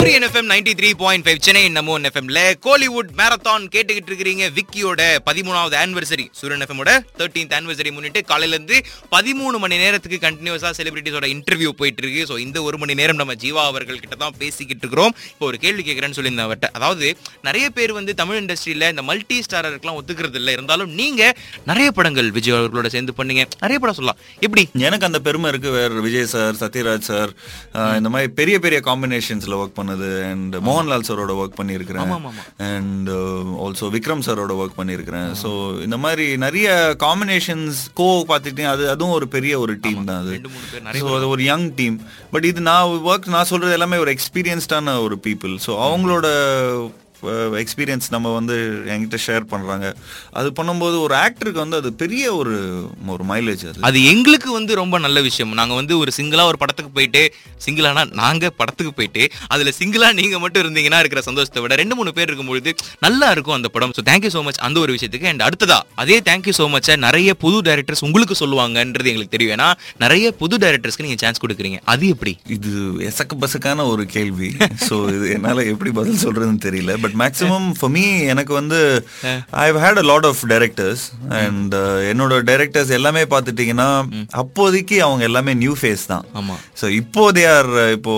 சூரியன் FM ninety three point five Chennai நம்ம எஃப்எம்ல கோலிவுட் மேரத்தான் கேட்டுக்கிட்டு இருக்கிறீங்க விக்கியோட பதிமூணாவது ஆனிவர்சரி சூரியன் எஃப்எமோட தேர்ட்டீன்த் ஆனிவர்சரி முன்னிட்டு காலையில இருந்து பதிமூணு மணி நேரத்துக்கு கண்டினியூஸா செலிபிரிட்டிஸோட இன்டர்வியூ போயிட்டு இருக்கு ஸோ இந்த ஒரு மணி நேரம் நம்ம ஜீவா அவர்கள் கிட்ட தான் பேசிக்கிட்டு இருக்கிறோம் இப்போ ஒரு கேள்வி கேட்கறேன்னு சொல்லியிருந்தேன் அவர்கிட்ட அதாவது நிறைய பேர் வந்து தமிழ் இண்டஸ்ட்ரியில இந்த மல்டி ஸ்டாரருக்குலாம் ஒத்துக்கிறது இல்லை இருந்தாலும் நீங்க நிறைய படங்கள் விஜய் அவர்களோட சேர்ந்து பண்ணீங்க நிறைய படம் சொல்லலாம் எப்படி எனக்கு அந்த பெருமை இருக்கு வேற விஜய் சார் சத்யராஜ் சார் இந்த மாதிரி பெரிய பெரிய காம்பினேஷன்ஸ்ல ஒர்க் பண்ணது அண்ட் மோகன்லால் சாரோட ஒர்க் பண்ணியிருக்கிறேன் ஆமா, ஆமா. அண்ட் ஆல்சோ விக்ரம் சாரோட ஒர்க் பண்ணியிருக்கிறேன் ஸோ இந்த மாதிரி நிறைய காம்பினேஷன்ஸ் கோ பார்த்துட்டேன் அது அதுவும் ஒரு பெரிய ஒரு டீம் தான் அது ரெண்டு மூணு பேர் நிறைய ஸோ அது ஒரு யங் டீம் பட் இது நான் ஒர்க் நான் சொல்றது எல்லாமே ஒரு எக்ஸ்பீரியன்ஸ்டான ஒரு பீப்புள் ஸோ அவங்களோட எக்ஸ்பீரியன்ஸ் நம்ம வந்து என்கிட்ட ஷேர் பண்றாங்க அது பண்ணும்போது ஒரு ஆக்டருக்கு வந்து அது பெரிய ஒரு ஒரு மைலேஜ் அது அது எங்களுக்கு வந்து ரொம்ப நல்ல விஷயம் நாங்க வந்து ஒரு சிங்கிளா ஒரு படத்துக்கு போயிட்டு சிங்கிளானா நாங்க படத்துக்கு போயிட்டு அதுல சிங்கிளா நீங்க மட்டும் இருந்தீங்கன்னா இருக்கிற சந்தோஷத்தை விட ரெண்டு மூணு பேர் இருக்கும்பொழுது நல்லா இருக்கும் அந்த படம் ஸோ தேங்க்யூ ஸோ மச் அந்த ஒரு விஷயத்துக்கு அண்ட் அடுத்ததா அதே தேங்க்யூ ஸோ மச் நிறைய புது டைரக்டர்ஸ் உங்களுக்கு சொல்லுவாங்கன்றது எங்களுக்கு தெரியும் ஏன்னா நிறைய புது டைரக்டர்ஸ்க்கு நீங்க சான்ஸ் கொடுக்குறீங்க அது எப்படி இது எசக்கு பசக்கான ஒரு கேள்வி ஸோ இது என்னால எப்படி பதில் சொல்றதுன்னு தெரியல பட் மேக்ஸிமம் ஃபார் மீ எனக்கு வந்து I hate a lot of directors and என்னோட டைரக்டர்ஸ் எல்லாமே பார்த்துட்டீங்கன்னா அப்போதைக்கு அவங்க எல்லாமே நியூ ஃபேஸ் தான் ஆமா ஸோ இப்போ தே ஆர் இப்போ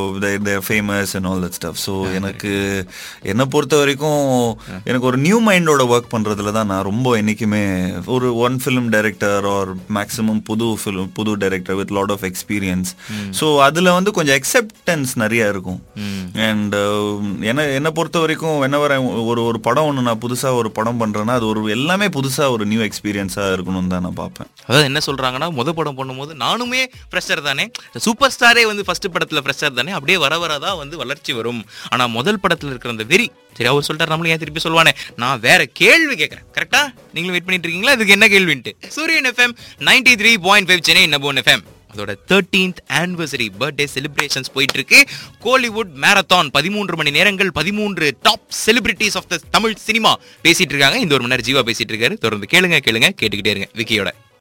famous and all that stuff so எனக்கு என்னை பொறுத்த வரைக்கும் எனக்கு ஒரு நியூ மைண்டோட ஒர்க் பண்றதுல தான் நான் ரொம்ப என்னைக்குமே ஒரு one film director or maximum புது ஃபிலிம் புது director with lot of experience so அதில் வந்து கொஞ்சம் அக்செப்டன்ஸ் நிறைய இருக்கும் அண்ட் என்ன என்னை பொறுத்த வரைக்கும் என்னவர ஒரு ஒரு படம் ஒன்று நான் புதுசாக ஒரு படம் பண்ணுறேன்னா அது ஒரு எல்லாமே புதுசாக ஒரு நியூ எக்ஸ்பீரியன்ஸாக இருக்கணும்னு தான் நான் பார்ப்பேன் அதாவது என்ன சொல்றாங்கன்னா முத படம் பண்ணும்போது நானுமே ஃப்ரெஷர் தானே சூப்பர் ஸ்டாரே வந்து ஃபர்ஸ்ட் படத்துல ஃப்ரெஷர் தானே அப்படியே வர வரதா வந்து வளர்ச்சி வரும் ஆனா முதல் படத்துல இருக்கிற அந்த வெறி சரி அவர் சொல்லிட்டாரு நம்மளும் ஏன் திருப்பி சொல்லுவானே நான் வேற கேள்வி கேட்கறேன் கரெக்டா நீங்களும் வெயிட் பண்ணிட்டு இருக்கீங்களா இதுக்கு என்ன கேள்வின்ட்டு Suryan FM ninety three point five Chennai நபோன் எஃப்எம் அதோட தேர்ட்டீன்த் ஆனிவர்சரி பர்த்டே செலிப்ரேஷன்ஸ் போயிட்டு இருக்கு கோலிவுட் மேரத்தான் பதிமூன்று மணி நேரங்கள் பதிமூன்று top celebrities of the Tamil cinema பேசிட்டு இருக்காங்க இந்த ஒரு மணி நேரம் ஜீவா பேசிட்டு இருக்காரு தொடர்ந்து கேளுங்க கேளுங்க கேட்டுக்கிட்டே இருங்க விக்கியோட